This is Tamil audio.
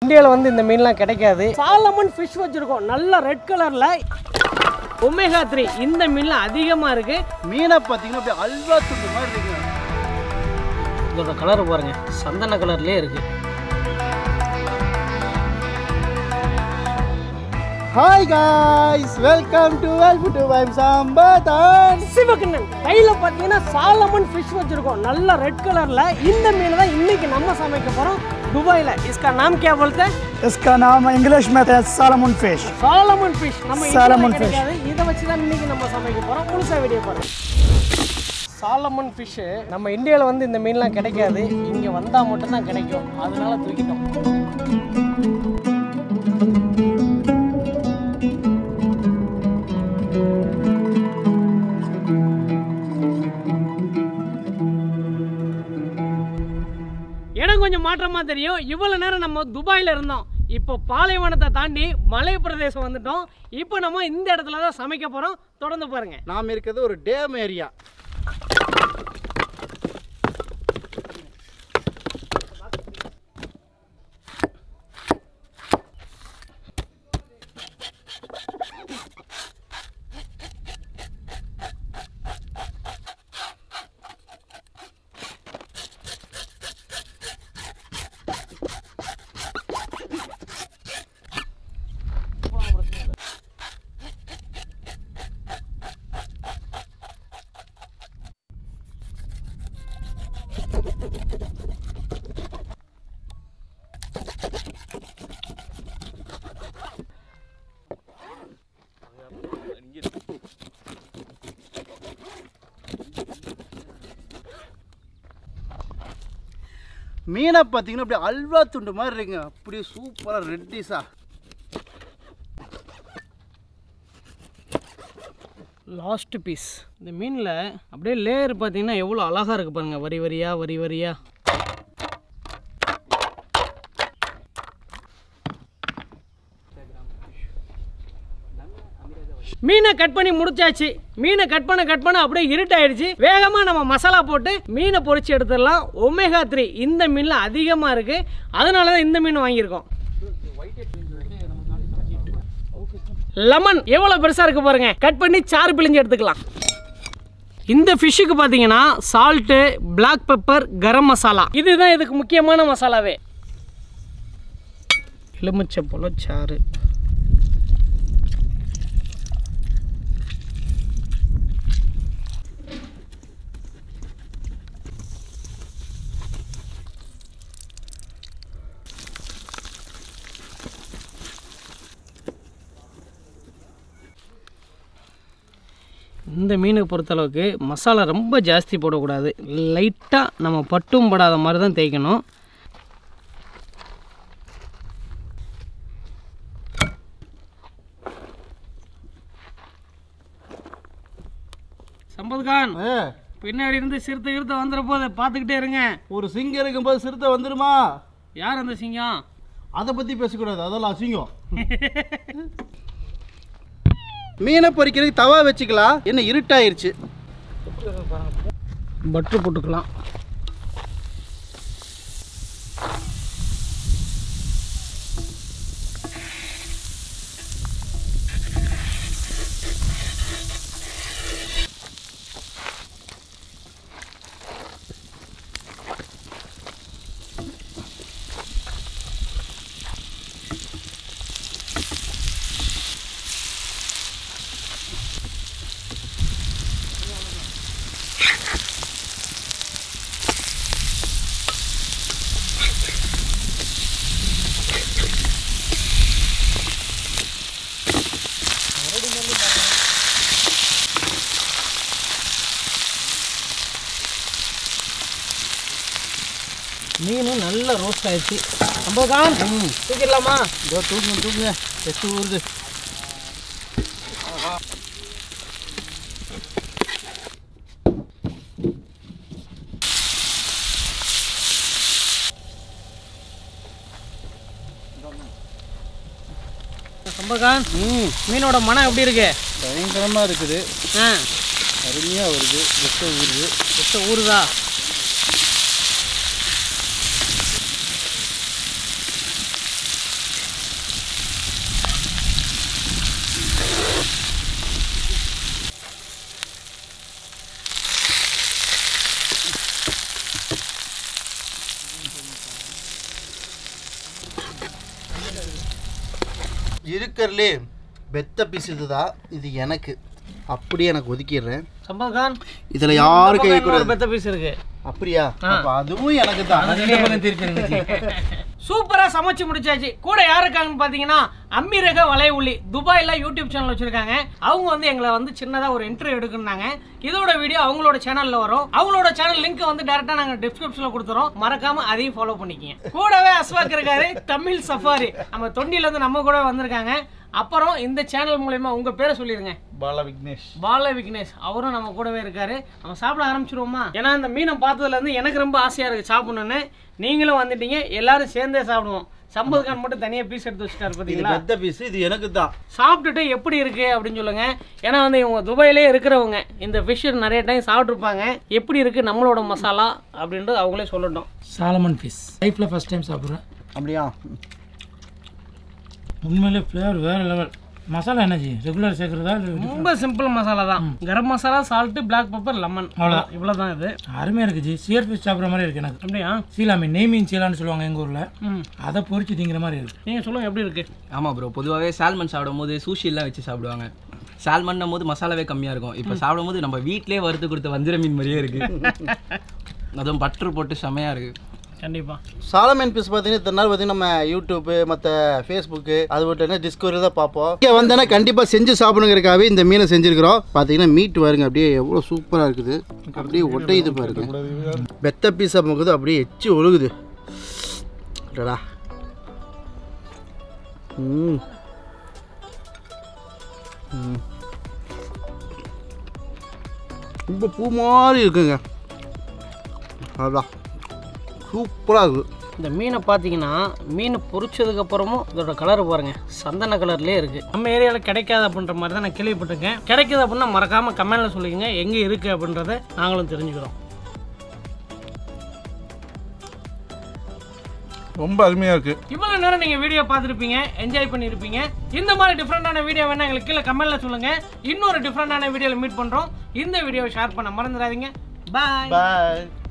இந்தியாவில் வந்து இந்த மீன்லாம் கிடைக்காது சாலமன் ஃபிஷ் வச்சுருக்கோம் நல்ல ரெட் கலரில் ஒமேகா த்ரீ இந்த மீன்லாம் அதிகமாக இருக்குது மீனை பார்த்தீங்கன்னா அப்படியே அல்வா துண்டு மாதிரி இருக்குங்க இதோட கலர் பாருங்க சந்தன கலர்லேயே இருக்கு ஹாய் காய்ஸ் வெல்கம் டு வெல்பு டு வைம் சாம்பதான் சிவகண்ணன் கையில் பார்த்தீங்கன்னா சாலமன் ஃபிஷ் வச்சுருக்கோம் நல்ல ரெட் கலரில் இந்த மீன் தான் இன்னைக்கு நம்ம சமைக்க போகிறோம் துபாயில் இஸ்கா நாம் கே போல்ते इसका नाम इंग्लिश में है सालमन फिश சாலமன் ஃபிஷ் நம்ம Salmon இந்தியாவில் கிடைக்காது இதை வச்சு தான் இன்னைக்கு நம்ம சமைக்க போகிறோம் முழுசா வீடியோ பாருங்க சாலமன் ஃபிஷ்ஷு நம்ம இந்தியாவில் வந்து இந்த மீன்லாம் கிடைக்காது இங்கே வந்தால் மட்டும்தான் கிடைக்கும் அதனால தூக்கிட்டோம் இடம் கொஞ்சம் மாற்றமாக தெரியும் இவ்வளோ நேரம் நம்ம துபாயில் இருந்தோம் இப்போ பாலைவனத்தை தாண்டி மலை பிரதேசம் வந்துட்டோம் இப்போ நம்ம இந்த இடத்துல தான் சமைக்க போகிறோம் தொடர்ந்து பாருங்க நாம் இருக்கிறது ஒரு டேம் ஏரியா மீனை பார்த்தீங்கன்னா அப்படியே அல்வா துண்டு மாதிரி இருக்குங்க அப்படியே சூப்பராக ரெட்டிஸா லாஸ்ட் பீஸ் இந்த மீனில் அப்படியே லேயர் பார்த்தீங்கன்னா எவ்வளோ அழகாக இருக்குது பாருங்கள் வரி வரியா வரி வரியா மீனை கட் பண்ணி முடிச்சாச்சு மீனை கட் பண்ண கட் பண்ண அப்படியே இருட்டாயிடுச்சு வேகமாக நம்ம மசாலா போட்டு மீனை பொரிச்சு எடுத்துடலாம் ஒமேகா த்ரீ இந்த மீனில் அதிகமாக இருக்குது அதனால தான் இந்த மீன் வாங்கியிருக்கோம் லெமன் எவ்வளோ பெருசாக இருக்கு பாருங்க கட் பண்ணி சாறு பிழிஞ்சு எடுத்துக்கலாம் இந்த ஃபிஷ்ஷுக்கு பார்த்தீங்கன்னா salt black pepper garam masala இதுதான் இதுக்கு முக்கியமான மசாலாவே எலுமிச்சை போல சாறு இந்த மீனுக்கு பொறுத்தளவுக்கு மசாலா ரொம்ப ஜாஸ்தி போடக்கூடாது லைட்டாக நம்ம பட்டும் படாத மாதிரி தான் தேய்க்கணும் சம்பத்கான் ஏ பின்னாடி இருந்து சிறுத்தை கிருத்த வந்துட போது பார்த்துக்கிட்டே இருங்க ஒரு சிங்கம் இருக்கும்போது சிறுத்தை வந்துருமா யார் அந்த சிங்கம் அதை பற்றி பேசக்கூடாது அதெல்லாம் அசிங்கம் மீனை பொரிக்கிறதுக்கு தவா வச்சுக்கலாம் என்ன இருட்டாயிருச்சு பட்ரு போட்டுக்கலாம் மீன் நல்லா ரோஸ்ட் ஆயிடுச்சு சம்பத்கான் தூக்கிடலாமா இதோ தூக்குங்க தூக்குங்க எச்சு ஊறுது சம்பத்கான் ம் மீனோட மனம் எப்படி இருக்கு பயங்கரமாக இருக்குது ஆ அருமையாக வருது வெட்ட ஊறுது எத்த ஊறுதா இருக்கிறதுலே பெத்த பீஸ் இதுதான் இது எனக்கு அப்படியே எனக்கு ஒதுக்கிடுறேன் சம்பத் கான் இதில் யாரும் கை ஒரு வைக்கூடாது பெத்த பீஸ் இருக்கு அப்படியா அப்ப அதுவும் எனக்கு தான் சூப்பரா சமைச்சு முடிச்சாச்சு கூட யார் இருக்காங்கன்னு பாத்தீங்கன்னா அம்மிரக வலை உள்ளி துபாயில யூடியூப் சேனல் வச்சிருக்காங்க அவங்க வந்து எங்களை வந்து சின்னதா ஒரு இன்டர்வியூ எடுக்கணும்னாங்க இதோட வீடியோ அவங்களோட சேனல்ல வரும் அவங்களோட சேனல் லிங்க் வந்து டேரக்டா நாங்க டிஸ்கிரிப்ஷன்ல கொடுத்துறோம் மறக்காம அதையும் ஃபாலோ பண்ணிக்கங்க கூடவே அஸ்வாக் இருக்காரு தமிழ் சஃபாரி நம்ம தொண்டில இருந்து நம்ம கூட வந்திருக்காங்க அப்புறம் இந்த சேனல் மூலயமா உங்க பேரை சொல்லிருங்க பாலா விக்னேஷ் பால விக்னேஷ் அவரும் நம்ம கூடவே இருக்காரு நம்ம சாப்பிட ஆரம்பிச்சிருவோமா ஏன்னா இந்த மீனை பார்த்ததுல இருந்து எனக்கு ரொம்ப ஆசையா இருக்கு சாப்பிடணும்னு நீங்களும் வந்துட்டீங்க எல்லாரும் சேர்ந்தே சாப்பிடுவோம் சம்பத் கான் மட்டும் தனியா பீஸ் எடுத்து வச்சுட்டாரு இது பாத்தீங்களா பெத்த பீஸ் இது எனக்கு தான் சாப்பிட்டுட்டு எப்படி இருக்கு அப்படின்னு சொல்லுங்க ஏன்னா வந்து இவங்க துபாயிலே இருக்கிறவங்க இந்த ஃபிஷ் நிறைய டைம் சாப்பிட்ருப்பாங்க எப்படி இருக்கு நம்மளோட மசாலா அப்படின்ட்டு அவங்களே சொல்லட்டும் சாலமன் ஃபிஷ் லைஃப்பில் ஃபஸ்ட் டைம் சாப்பிட்றேன் அப்படியா உண்மையிலே ஃப்ளேவர் வேறு லெவல் மசாலா என்னஜி ரெகுலர் சேர்க்குறதா இல்லை ரொம்ப சிம்பிள் மசாலா தான் garam masala salt black pepper lemon அவ்வளவுதான். இவ்வளவுதான் இது அருமையாக இருக்குது ஜி சியர் ஃபிஷ் சாப்பிட்ற மாதிரி இருக்குது எனக்கு அப்படியா சீலா மீன் நெய் மீன் சீலான்னு சொல்லுவாங்க எங்கள் ஊரில் ம் அதை பொரிச்சு திங்கிற மாதிரி இருக்குது நீங்க சொல்லுங்க எப்படி இருக்கு ஆமாம் ப்ரோ பொதுவாகவே சால்மன் சாப்பிடும்போது சூஷிலாம் வச்சு சாப்பிடுவாங்க சால்மன்னும் போது மசாலாவே கம்மியாக இருக்கும் இப்போ சாப்பிடும்போது நம்ம வீட்டிலே வறுத்து கொடுத்த வஞ்சிர மீன் மாதிரியே இருக்கு அதுவும் பட்டர் போட்டு செமையாக இருக்கு கண்டிப்பா சாலமேன் பீஸ் பார்த்தீங்கன்னா இத்தனை நாள் பார்த்தீங்கன்னா நம்ம யூடியூப்பு மற்ற ஃபேஸ்புக்கு அது மட்டும் என்ன டிஸ்கவரி தான் பார்ப்போம் இங்கே வந்தேன்னா கண்டிப்பாக செஞ்சு சாப்பிடுங்கிறக்காகவே இந்த மீனை செஞ்சுருக்கிறோம் பார்த்தீங்கன்னா மீட் பாருங்க அப்படியே எவ்வளோ சூப்பராக இருக்குது அப்படியே ஒட்டையுது பாருங்க பெத்த பீஸாக போகுது அப்படியே எச்சு ஒழுகுது அடடா ம் ம். ரொம்ப பூ மாதிரி இருக்குங்க அதான் சூப்பராக இருக்குது இந்த மீனை பார்த்தீங்கன்னா மீன் பொரிச்சதுக்கு அப்புறமும் இதோட கலர் பாருங்க சந்தன கலர்லேயே இருக்கு நம்ம ஏரியாவில் கிடைக்காது அப்படின்ற மாதிரி தான் நான் கேள்விப்பட்டிருக்கேன் கிடைக்குது அப்படின்னா மறக்காம கமெண்ட்ல சொல்லிக்கங்க எங்கே இருக்கு அப்படின்றத நாங்களும் தெரிஞ்சுக்கிறோம் ரொம்ப அருமையாக இருக்குது இவ்வளவு நேரம் நீங்க வீடியோ பார்த்துருப்பீங்க என்ஜாய் பண்ணியிருப்பீங்க இந்த மாதிரி டிஃப்ரெண்டான வீடியோ வேணா எங்களுக்கு கீழே கமெண்ட்ல சொல்லுங்க இன்னொரு டிஃப்ரெண்டான வீடியோவில் மீட் பண்றோம் இந்த வீடியோவை ஷேர் பண்ண மறந்துடாதீங்க பாய் பாய்